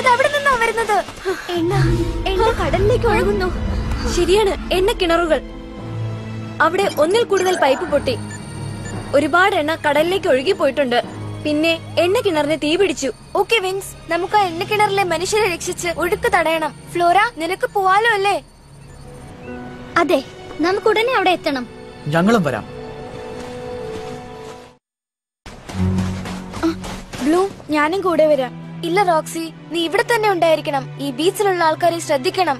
അത് അവിടെ നിന്നാ വരുന്നത് എണ്ണ എണ്ണ കടലിലേക്ക് ഒഴുകുന്നു ശരിയാണ് എണ്ണ കിണറുകൾ അവിടെ ഒന്നിൽ കൂടുതൽ പൈപ്പ് പൊട്ടി ഒരുപാട് എണ്ണ കടലിലേക്ക് ഒഴുകി പോയിട്ടുണ്ട് പിന്നെ എണ്ണ കിണറിന് തീ പിടിച്ചു ഓക്കെ വിങ്സ് നമുക്ക് ആ എണ്ണ കിണറിലെ മനുഷ്യരെ രക്ഷിച്ച് ഒഴുക്ക് തടയണം ഫ്ലോറ നിനക്ക് പോവാലോ അല്ലേ അതെ നമുക്ക് ഉടനെ അവിടെ എത്തണം ഞങ്ങളും വരാം ബ്ലൂ ഞാനും കൂടെ വരാം ഇല്ല റോക്സി നീ ഇവിടെ തന്നെ ഉണ്ടായിരിക്കണം ഈ ബീച്ചിലുള്ള ആൾക്കാരെ ശ്രദ്ധിക്കണം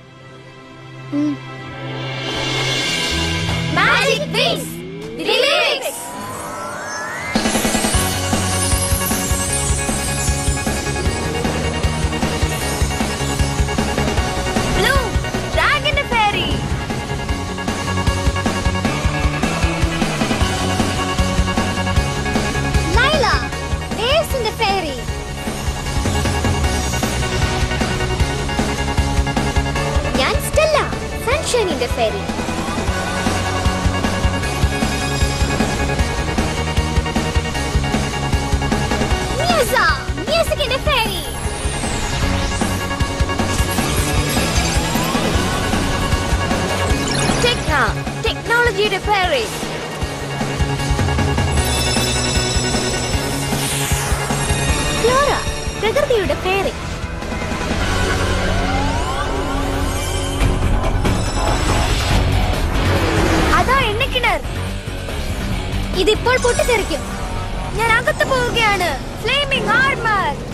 മാജിക് വിങ്സ് റിലീക്സ് ബ്ലൂ ഡ്രാഗന്റെ fairy Layla waves in the fairy ഞാൻ Stella sunshine in the fairy Musa music in the fairy Tecna ടെക്നോളജിയുടെ ഫെയറി ഫ്ലോറ പ്രകൃതിയുടെ ഫെയറി അതാ എണ്ണക്കിണർ ഇതിപ്പോൾ പൊട്ടിത്തെറിക്കും ഞാൻ അകത്ത് പോവുകയാണ് ഫ്ലേമിംഗ് ആർമർ